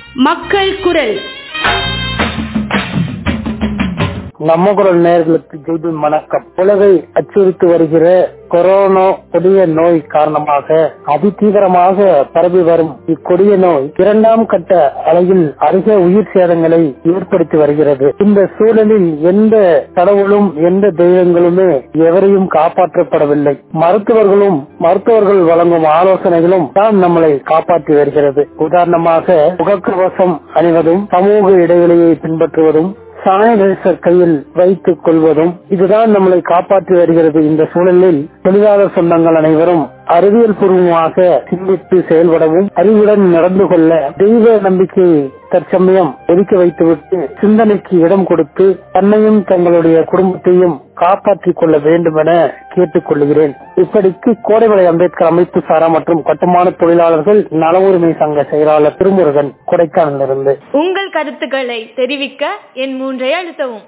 மக்கள் குரல் நம்ம குரல் நேர்களுக்கு ஜெய்பி வணக்கம் உலகை அச்சுறுத்தி வருகிற கொரோனா கொடிய நோய் காரணமாக அதிதீவிரமாக பரவி வரும் இக்கொடிய நோய் இரண்டாம் கட்ட அலையில் அதிக உயிர் சேதங்களை ஏற்படுத்தி வருகிறது இந்த சூழலில் எந்த கடவுளும் எந்த தெய்வங்களுமே எவரையும் காப்பாற்றப்படவில்லை மருத்துவர்களும் மருத்துவர்கள் வழங்கும் ஆலோசனைகளும் தான் நம்மளை காப்பாற்றி வருகிறது உதாரணமாக முகக்கவசம் அணிவதும் சமூக இடைவெளியை பின்பற்றுவதும் சானிடைசர் கையில் வைத்துக் கொள்வதும் இதுதான் நம்மளை காப்பாற்றி வருகிறது இந்த சூழலில் தொழிலாளர் சொந்தங்கள் அனைவரும் அறிவியல் பூர்வமாக சிந்தித்து செயல்படவும் அறிவுடன் நடந்து கொள்ள தெய்வ நம்பிக்கையை தற்சமயம் ஒதுக்கி வைத்துவிட்டு சிந்தனைக்கு இடம் கொடுத்து தன்னையும் தங்களுடைய குடும்பத்தையும் காப்பாற்றிக் கொள்ள வேண்டும் என கேட்டுக் கொள்கிறேன் இப்படிக்கு கோடைமலை அம்பேத்கர் அமைப்பு சாரா மற்றும் கட்டுமான தொழிலாளர்கள் நல உரிமை சங்க செயலாளர் திருமுருகன் கொடைக்கானலிருந்து உங்கள் கருத்துக்களை தெரிவிக்க என் மூன்றை அழுத்தவும்